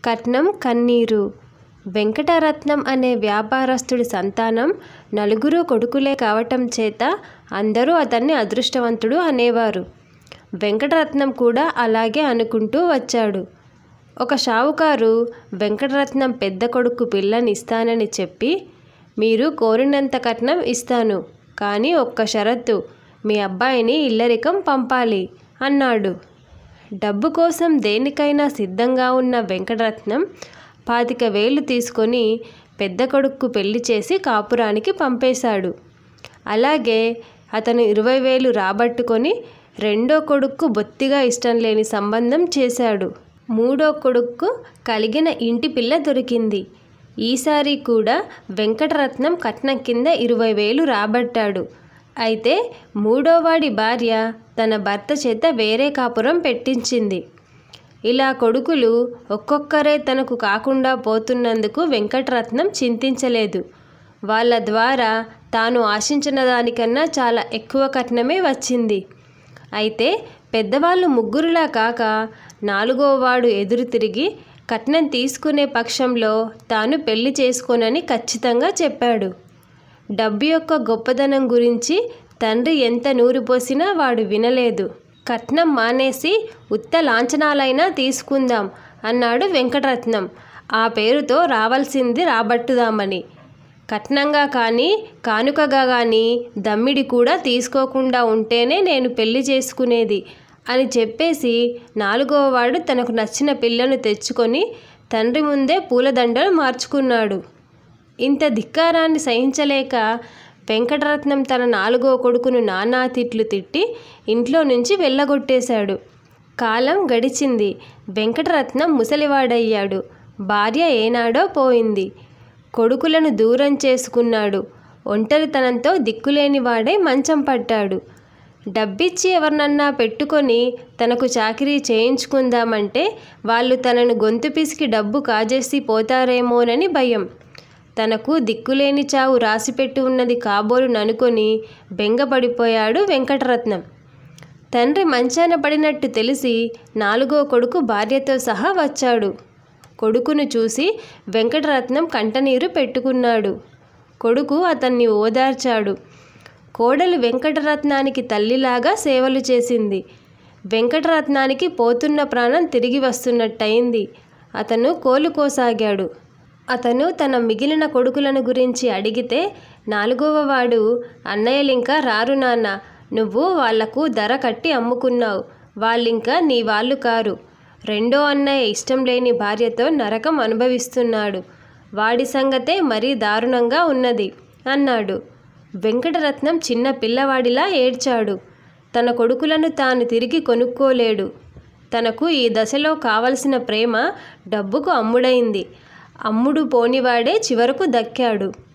కట్నం కన్నీరు వెంకటరత్నం అనే వ్యాపారస్తుడి సంతానం నలుగురు కొడుకులే కావటం చేత అందరూ అతన్ని అదృష్టవంతుడు అనేవారు వెంకటరత్నం కూడా అలాగే అనుకుంటూ వచ్చాడు ఒక షావుకారు వెంకటరత్నం పెద్ద కొడుకు పిల్లని ఇస్తానని చెప్పి మీరు కోరినంత కట్నం ఇస్తాను కానీ ఒక్క షరతు మీ అబ్బాయిని ఇల్లరికం పంపాలి అన్నాడు డబ్బు కోసం దేనికైనా సిద్ధంగా ఉన్న వెంకటరత్నం పాతిక వేలు తీసుకొని పెద్ద కొడుక్కు పెళ్లి చేసి కాపురానికి పంపేశాడు అలాగే అతను ఇరవై వేలు రాబట్టుకొని రెండో కొడుక్కు బొత్తిగా ఇష్టం లేని సంబంధం చేశాడు మూడో కొడుక్కు కలిగిన ఇంటి పిల్ల దొరికింది ఈసారి కూడా వెంకటరత్నం కట్నం కింద ఇరవై వేలు రాబట్టాడు అయితే మూడోవాడి భార్య తన భర్త చేత వేరే కాపురం పెట్టించింది ఇలా కొడుకులు ఒక్కొక్కరే తనకు కాకుండా పోతున్నందుకు వెంకటరత్నం చింతించలేదు వాళ్ళ ద్వారా తాను ఆశించిన దానికన్నా చాలా ఎక్కువ కట్నమే వచ్చింది అయితే పెద్దవాళ్ళు ముగ్గురులా కాక నాలుగోవాడు ఎదురు తిరిగి కట్నం తీసుకునే పక్షంలో తాను పెళ్లి చేసుకోనని ఖచ్చితంగా చెప్పాడు డబ్బు యొక్క గొప్పదనం గురించి తండ్రి ఎంత నూరిపోసినా వాడు వినలేదు కట్నం మానేసి ఉత్త లాంఛనాలైనా తీసుకుందాం అన్నాడు వెంకటరత్నం ఆ పేరుతో రావాల్సింది రాబట్టుదామని కట్నంగా కానీ కానుకగా కానీ దమ్మిడి కూడా తీసుకోకుండా ఉంటేనే నేను పెళ్లి చేసుకునేది అని చెప్పేసి నాలుగోవాడు తనకు నచ్చిన పిల్లను తెచ్చుకొని తండ్రి ముందే పూలదండలు మార్చుకున్నాడు ఇంత ధిక్కారాన్ని సహించలేక వెంకటరత్నం తన నాలుగో కొడుకును నానా తిట్లు తిట్టి ఇంట్లో నుంచి వెళ్ళగొట్టేశాడు కాలం గడిచింది వెంకటరత్నం ముసలివాడయ్యాడు భార్య ఏనాడో పోయింది కొడుకులను దూరం చేసుకున్నాడు ఒంటరితనంతో దిక్కులేని వాడే మంచం పట్టాడు డబ్బిచ్చి ఎవరినన్నా పెట్టుకొని తనకు చాకిరీ చేయించుకుందామంటే వాళ్ళు తనను గొంతు పిసికి డబ్బు కాజేసి పోతారేమోనని భయం తనకు దిక్కులేని చావు రాసిపెట్టి ఉన్నది కాబోలుననుకొని బెంగపడిపోయాడు వెంకటరత్నం తండ్రి మంచాన పడినట్టు తెలిసి నాలుగో కొడుకు భార్యతో సహా వచ్చాడు కొడుకును చూసి వెంకటరత్నం కంటనీరు పెట్టుకున్నాడు కొడుకు అతన్ని ఓదార్చాడు కోడలు వెంకటరత్నానికి తల్లిలాగా సేవలు చేసింది వెంకటరత్నానికి పోతున్న ప్రాణం తిరిగి వస్తున్నట్టయింది అతను కోలుకోసాగాడు అతను తన మిగిలిన కొడుకులను గురించి అడిగితే నాలుగవ వాడు అన్నయ్యలింకా రారు నాన్న నువ్వు వాళ్లకు ధర కట్టి అమ్ముకున్నావు వాళ్ళింకా నీ వాళ్ళు కారు రెండో అన్నయ్య ఇష్టం లేని భార్యతో నరకం అనుభవిస్తున్నాడు వాడి సంగతే మరీ దారుణంగా ఉన్నది అన్నాడు వెంకటరత్నం చిన్న పిల్లవాడిలా ఏడ్చాడు తన కొడుకులను తాను తిరిగి కొనుక్కోలేడు తనకు ఈ దశలో కావలసిన ప్రేమ డబ్బుకు అమ్ముడైంది అమ్ముడు పోనివాడే చివరకు దక్కాడు